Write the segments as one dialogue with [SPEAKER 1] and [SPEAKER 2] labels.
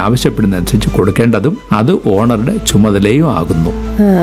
[SPEAKER 1] ആവശ്യപ്പെടുന്നതനുസരിച്ച് കൊടുക്കേണ്ടതും അത് ഓണറുടെ ചുമതലയും ആകുന്നു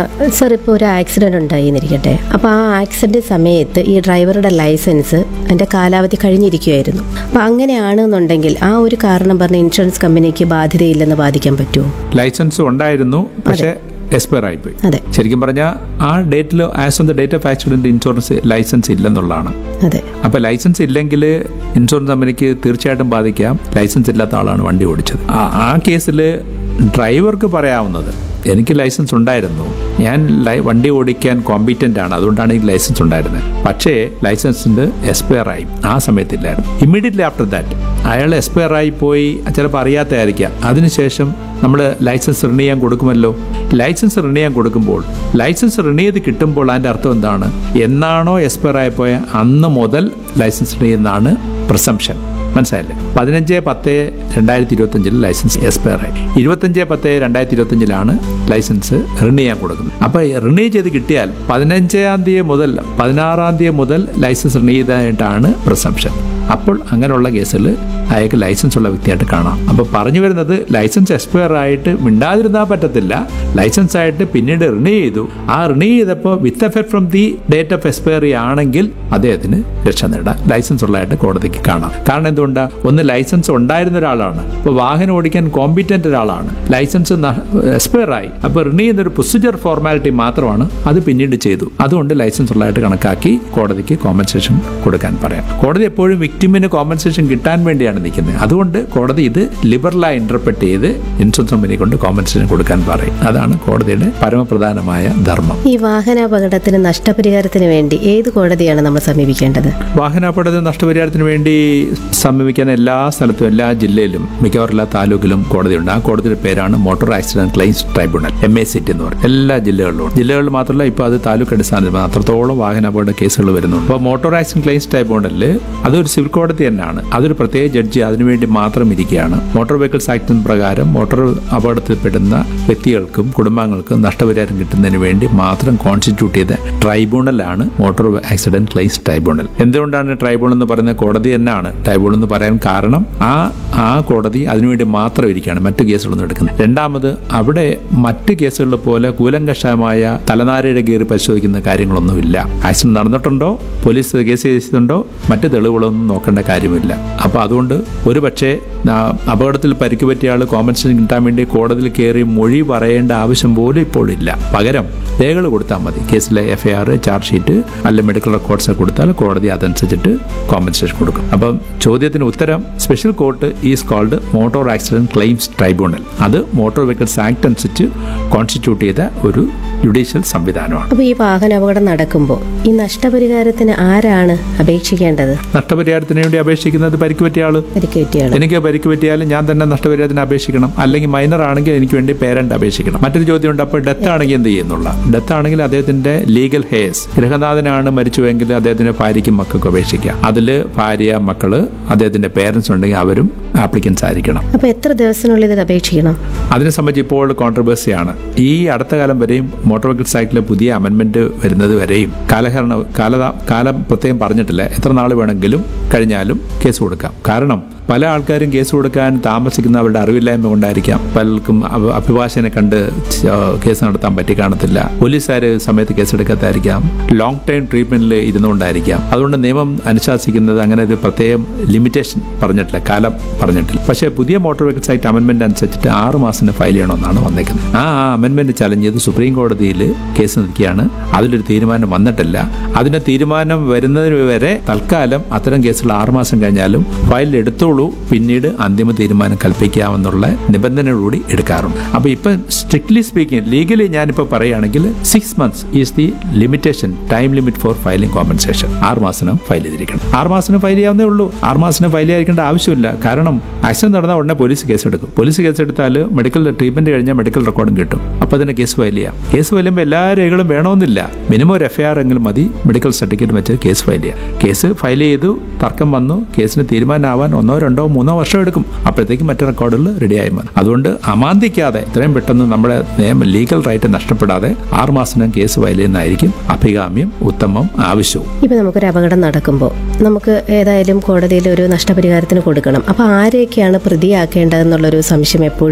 [SPEAKER 2] സർ ഇപ്പോൾ ഒരു ആക്സിഡന്റ് ഉണ്ടായി എന്നിരിക്കട്ടെ അപ്പോൾ ആ ആക്സിഡന്റ് സമയത്ത് ഈ ഡ്രൈവറുടെ ലൈസൻസ് അതിന്റെ കാലാവധി കഴിഞ്ഞിരിക്കുമായിരുന്നു അപ്പോൾ അങ്ങനെയാണെന്നുണ്ടെങ്കിൽ ആ ഒരു കാരണം പറഞ്ഞ് ഇൻഷുറൻസ് കമ്പനിക്ക് ബാധ്യതയില്ലെന്ന് ബാധിക്കാൻ പറ്റുമോ
[SPEAKER 1] ലൈസൻസ് ഉണ്ടായിരുന്നു പക്ഷേ എക്സ്പയർ ആയിപ്പോയി
[SPEAKER 2] അതെ
[SPEAKER 1] ശരിക്കും പറഞ്ഞാൽ ആ ഡേറ്റിൽ as on the date of accident insurance licence ഇല്ലെന്നുള്ളതാണ്
[SPEAKER 2] അതെ
[SPEAKER 1] അപ്പൊ ലൈസൻസ് ഇല്ലെങ്കിൽ ഇൻഷുറൻസ് കമ്പനിക്ക് തീർച്ചയായിട്ടും ബാധിക്കാം ലൈസൻസ് ഇല്ലാത്ത ആളാണ് വണ്ടി ഓടിച്ചത് ആ ആ കേസിൽ ഡ്രൈവർക്ക് പറയാവുന്നത് എനിക്ക് ലൈസൻസ് ഉണ്ടായിരുന്നു ഞാൻ ലൈ- വണ്ടി ഓടിക്കാൻ കോമ്പീറ്റന്റ് ആണ് അതുകൊണ്ടാണ് ഈ ലൈസൻസ് ഉണ്ടായിരുന്നത് പക്ഷേ ലൈസൻസിന്റെ എക്സ്പയർ ആയി ആ സമയത്തില്ലായിരുന്നു ഇമ്മീഡിയറ്റ്ലി ആഫ്റ്റർ ദാറ്റ് അയാൾ എക്സ്പയർ ആയി പോയി ചിലപ്പോൾ അറിയാത്തതായിരിക്കാം അതിനുശേഷം നമ്മൾ ലൈസൻസ് റിന്യൂ ചെയ്യാൻ കൊടുക്കുമല്ലോ ലൈസൻസ് റിന്യൂ ചെയ്യാൻ കൊടുക്കുമ്പോൾ ലൈസൻസ് റിന്യൂ ചെയ്ത് കിട്ടുമ്പോൾ അതിൻ്റെ അർത്ഥം എന്താണ് എന്നാണോ എക്സ്പയർ ആയി പോയ അന്ന് മുതൽ ലൈസൻസ് റിന്യൂ ചെയ്യുന്നതാണ് പ്രസംഷൻ മനസ്സിലായില്ലേ പതിനഞ്ച് പത്ത് രണ്ടായിരത്തി ഇരുപത്തഞ്ചിൽ ലൈസൻസ് എക്സ്പയർ ആയി ഇരുപത്തഞ്ച് പത്ത് രണ്ടായിരത്തി ഇരുപത്തഞ്ചിലാണ് ലൈസൻസ് റിന്യൂ ചെയ്യാൻ കൊടുക്കുന്നത് അപ്പോൾ റിന്യൂ ചെയ്ത് കിട്ടിയാൽ പതിനഞ്ചാം തീയതി മുതൽ പതിനാറാം തീയതി മുതൽ ലൈസൻസ് റിന്യൂ ചെയ്തതായിട്ടാണ് പ്രസംഷൻ അപ്പോൾ അങ്ങനെയുള്ള കേസിൽ അയാൾക്ക് ലൈസൻസ് ഉള്ള വ്യക്തിയായിട്ട് കാണാം അപ്പോൾ പറഞ്ഞു വരുന്നത് ലൈസൻസ് എക്സ്പയർ ആയിട്ട് മിണ്ടാതിരുന്നാൽ പറ്റത്തില്ല ലൈസൻസ് ആയിട്ട് പിന്നീട് റിന്യൂ ചെയ്തു ആ റിന്യൂ ചെയ്തപ്പോൾ with effect from the date of expiry ആണെങ്കിൽ അദ്ദേഹത്തിന് രക്ഷ നേടാം ലൈസൻസ് ഉള്ളതായിട്ട് കോടതിക്ക് കാണാം കാരണം എന്തുകൊണ്ടാ ഒന്ന് ലൈസൻസ് ഉണ്ടായിരുന്ന ഒരാളാണ് ഇപ്പോൾ വാഹനം ഓടിക്കാൻ കോമ്പിറ്റന്റ് ഒരാളാണ് ലൈസൻസ് എക്സ്പയർ ആയി അപ്പോൾ റിന്യൂ ചെയ്യുന്ന ഒരു പ്രൊസീജിയർ ഫോർമാലിറ്റി മാത്രമാണ് അത് പിന്നീട് ചെയ്തു അതുകൊണ്ട് ലൈസൻസ് ഉള്ളതായിട്ട് കണക്കാക്കി കോടതിക്ക് കോമ്പൻസേഷൻ കൊടുക്കാൻ പറയാം കോടതി എപ്പോഴും വിക്ടിമിന് കോമ്പൻസേഷൻ കിട്ടാൻ വേണ്ടിയാണ് നിൽക്കുന്നത് അതുകൊണ്ട് കോടതി ഇത് ലിബറലായി ഇന്റർപ്രറ്റ് ചെയ്ത് ഇൻഷുറൻസ് കമ്പനി കൊണ്ട് കോമ്പൻസേഷൻ കൊടുക്കാൻ പറയും അതാണ് കോടതിയുടെ പരമപ്രധാനമായ ധർമ്മം
[SPEAKER 2] ഈ വാഹനാപകടത്തിന് നഷ്ടപരിഹാരത്തിന് വേണ്ടി ഏത് കോടതിയാണ് നമ്മൾ സമീപിക്കേണ്ടത്
[SPEAKER 1] വാഹനാപകട നഷ്ടപരിഹാരത്തിന് വേണ്ടി സമീപിക്കാൻ എല്ലാ സ്ഥലത്തും എല്ലാ ജില്ലയിലും മിക്കവാറും എല്ലാ താലൂക്കിലും കോടതിയുണ്ട് ആ കോടതിയുടെ പേരാണ് motor accident claims tribunal M A C T എന്ന് പറയും എല്ലാ ജില്ലകളിലും ഉണ്ട്. ജില്ലകളിൽ മാത്രമല്ല ഇപ്പോൾ അത് താലൂക്ക് അടിസ്ഥാനത്തിൽ അത്രത്തോളം വാഹനാപകട കേസുകൾ വരുന്നുണ്ട് അപ്പോൾ മോട്ടോർ ആക്സിഡന്റ് ക്ലെയിംസ് ട്രൈബ്യൂണലിൽ അതൊരു സിവിൽ കോടതി തന്നെയാണ് അതൊരു പ്രത്യേക ജഡ്ജി അതിനുവേണ്ടി മാത്രം ഇരിക്കുകയാണ് മോട്ടോർ വെഹിക്കിൾസ് ആക്ടിന് പ്രകാരം മോട്ടോർ അപകടത്തിൽപ്പെടുന്ന വ്യക്തികൾക്കും കുടുംബാംഗങ്ങൾക്കും നഷ്ടപരിഹാരം കിട്ടുന്നതിന് വേണ്ടി മാത്രം കോൺസ്റ്റിറ്റ്യൂട്ട് ചെയ്ത ട്രൈബ്യൂണലാണ് മോട്ടോർ ആക്സിഡന്റ് ക്ലെയിംസ് ട്രൈബ്യൂണൽ എന്തുകൊണ്ടാണ് ട്രൈബ്യൂണൽ എന്ന് പറയുന്നത് കോടതി തന്നെയാണ് ട്രൈബ്യൂണൽ എന്ന് പറയാൻ കാരണം ആ ആ കോടതി അതിനുവേണ്ടി മാത്രം ഇരിക്കുകയാണ് മറ്റു കേസുകളൊന്നും എടുക്കുന്നത് രണ്ടാമത് അവിടെ മറ്റ് കേസുകളിലെ പോലെ കൂലങ്കഷമായ തലനാരയുടെ കീറി പരിശോധിക്കുന്ന കാര്യങ്ങളൊന്നുമില്ല ആക്സിഡന്റ് നടന്നിട്ടുണ്ടോ പോലീസ് കേസ് ചെയ്തിട്ടുണ്ടോ മറ്റ് തെളിവുകളൊന്നും നോക്കേണ്ട കാര്യമില്ല അപ്പോൾ അതുകൊണ്ട് ഒരു പക്ഷേ ആ, അപകടത്തിൽ പരിക്ക് പറ്റിയ ആൾ കോമ്പൻസേഷൻ കിട്ടാൻ വേണ്ടി കോടതിയിൽ കയറി മൊഴി പറയേണ്ട ആവശ്യം പോലും ഇപ്പോൾ ഇല്ല പകരം രേഖകൾ കൊടുത്താൽ മതി കേസിലെ F I R charge sheet അല്ല മെഡിക്കൽ റെക്കോർഡ്സ് കൊടുത്താൽ കോടതി അതനുസരിച്ചിട്ട് കോമ്പൻസേഷൻ കൊടുക്കും അപ്പം ചോദ്യത്തിന് ഉത്തരം special court is called motor accident claims tribunal അത് മോട്ടോർ വെഹിക്കിൾസ് ആക്ട് അനുസരിച്ച് കോൺസ്റ്റിറ്റ്യൂട്ട് ചെയ്ത ഒരു ജുഡീഷ്യൽ സംവിധാനമാണ്
[SPEAKER 2] അപ്പോൾ ഈ വാഹനാപകടം നടക്കുമ്പോൾ ഈ നഷ്ടപരിഹാരത്തിന് ആരാണ് അപേക്ഷിക്കേണ്ടത്
[SPEAKER 1] നഷ്ടപരിഹാരത്തിന് വേണ്ടി അപേക്ഷിക്കുന്നത് പരിക്ക് പറ്റിയ ആള്
[SPEAKER 2] പരിക്കേറ്റയാണ്
[SPEAKER 1] എനിക്ക് പരിക്ക് പറ്റിയാലും ഞാൻ തന്നെ നഷ്ടപരിഹാരത്തിന് അപേക്ഷിക്കണം അല്ലെങ്കിൽ മൈനർ ആണെങ്കിൽ എനിക്ക് വേണ്ടി പേരന്റ് അപേക്ഷിക്കണം മറ്റൊരു ചോദ്യമുണ്ട് അപ്പോൾ ഡെത്ത് ആണെങ്കിൽ എന്ത് ചെയ്യുന്നുള്ള ഡെത്ത് ആണെങ്കിൽ അദ്ദേഹത്തിന്റെ ലീഗൽ ഹേസ് ഗൃഹനാഥനാണ് മരിച്ചുവെങ്കിൽ അദ്ദേഹത്തിന്റെ ഭാര്യയ്ക്കും മക്കൾക്കും അപേക്ഷിക്കാം അതിൽ ഭാര്യ മക്കള് അദ്ദേഹത്തിന്റെ പേരൻസ് ഉണ്ടെങ്കിൽ അവരും ആപ്ലിക്കൻസ് ആയിരിക്കണം
[SPEAKER 2] അപ്പോൾ എത്ര ദിവസത്തിനുള്ളിൽ ഇത് അപേക്ഷിക്കണം
[SPEAKER 1] അതിനെ സംബന്ധിച്ച് ഇപ്പോൾ കോൺട്രവേഴ്സിയാണ് ഈ അടുത്ത കാലം വരെയും മോട്ടോർ വെഹിക്കിൾസ് ആക്ടിലെ പുതിയ അമെന്റ്മെന്റ് വരുന്നത് വരെയും കാലഹരണ കാല കാലം പ്രത്യേകം പറഞ്ഞിട്ടില്ല എത്ര നാൾ വേണമെങ്കിലും കഴിഞ്ഞാലും കേസ് കൊടുക്കാം കാരണം പല ആൾക്കാരും കേസ് കൊടുക്കാൻ താമസിക്കുന്ന അവരുടെ അറിവില്ലായ്മ കൊണ്ടായിരിക്കാം പലർക്കും അഭ- അഭിഭാഷകനെ കണ്ട് ച- കേസ് നടത്താൻ പറ്റി കാണത്തില്ല പോലീസുകാർ സമയത്ത് കേസെടുക്കാത്തായിരിക്കാം ലോങ് ടൈം ട്രീറ്റ്മെന്റിൽ ഇരുന്നുകൊണ്ടായിരിക്കാം അതുകൊണ്ട് നിയമം അനുശാസിക്കുന്നത് അങ്ങനെ ഒരു പ്രത്യേകം ലിമിറ്റേഷൻ പറഞ്ഞിട്ടില്ല കാലം പറഞ്ഞിട്ടില്ല പക്ഷേ പുതിയ മോട്ടോർ വെഹിക്കിൾസ് ആക്ട് അമെന്റ്മെന്റ് അനുസരിച്ചിട്ട് ആറ് മാസത്തിന് ഫയൽ ചെയ്യണമെന്നാണ് വന്നേക്കുന്നത് ആ അമെന്റ്മെന്റ് ചലഞ്ച് ചെയ്ത് സുപ്രീം കോടതിയിൽ കേസ് നിൽക്കുകയാണ് അതിലൊരു തീരുമാനം വന്നിട്ടില്ല അതിന്റെ തീരുമാനം വരുന്നതിന് വരെ തൽക്കാലം അത്തരം കേസുകൾ ആറുമാസം കഴിഞ്ഞാലും ഫയൽ എടുത്തോളൂ പിന്നീട് അന്തിമ തീരുമാനം കൽപ്പിക്കാമെന്നുള്ള നിബന്ധനയോടുകൂടി എടുക്കാറുണ്ട് അപ്പൊ ഇപ്പൊ സ്ട്രിക്ട്ലി സ്പീക്കിംഗ് ലീഗലി ഞാനിപ്പോ പറയുകയാണെങ്കിൽ six months is the limitation time limit for filing compensation ആറ് മാസം ഫയൽ ചെയ്തിരിക്കണം ആറ് മാസം ഫയൽ ചെയ്യാവുന്നേ ഉള്ളൂ ആറ് മാസം ഫയൽ ചെയ്യാതിരിക്കേണ്ട ആവശ്യമില്ല കാരണം ആക്സിഡന്റ് നടന്ന ഉടനെ പോലീസ് കേസെടുക്കും പോലീസ് കേസെടുത്താൽ മെഡിക്കൽ ട്രീറ്റ്മെന്റ് കഴിഞ്ഞാൽ മെഡിക്കൽ റെക്കോർഡും കിട്ടും അപ്പൊ അതിന് കേസ് ഫയൽ ചെയ്യാം കേസ് ഫയൽ ചെയ്യുമ്പോൾ എല്ലാ രേഖകളും വേണമെന്നില്ല മിനിമം ഒരു എഫ് ഐ ആർ എങ്കിലും മതി മെഡിക്കൽ സർട്ടിഫിക്കറ്റ് വെച്ച് കേസ് ഫയൽ ചെയ്യാം കേസ് ഫയൽ ചെയ്തു തർക്കം വന്നു കേസിന് തീരുമാനമാവാൻ ഒന്നോ രണ്ടോ മൂന്നോ വർഷം എടുക്കും അപ്പോഴത്തേക്കും മറ്റു റെക്കോർഡുകൾ റെഡിയായി മതി അതുകൊണ്ട് അമാന്തിക്കാതെ ഇത്രയും പെട്ടെന്ന് നമ്മുടെ നിയമം ലീഗൽ റൈറ്റ് നഷ്ടപ്പെടാതെ ആറുമാസം കേസ് ഫയൽ ചെയ്യുന്നതായിരിക്കും അഭികാമ്യം ഉത്തമം ആവശ്യവും
[SPEAKER 2] ഇപ്പം നമുക്കൊരു അപകടം നടക്കുമ്പോൾ നമുക്ക് ഏതായാലും കോടതിയിൽ ഒരു നഷ്ടപരിഹാരത്തിന് കൊടുക്കണം അപ്പോൾ ആരെയൊക്കെയാണ് പ്രതിയാക്കേണ്ടതെന്നുള്ളൊരു സംശയം എപ്പോഴും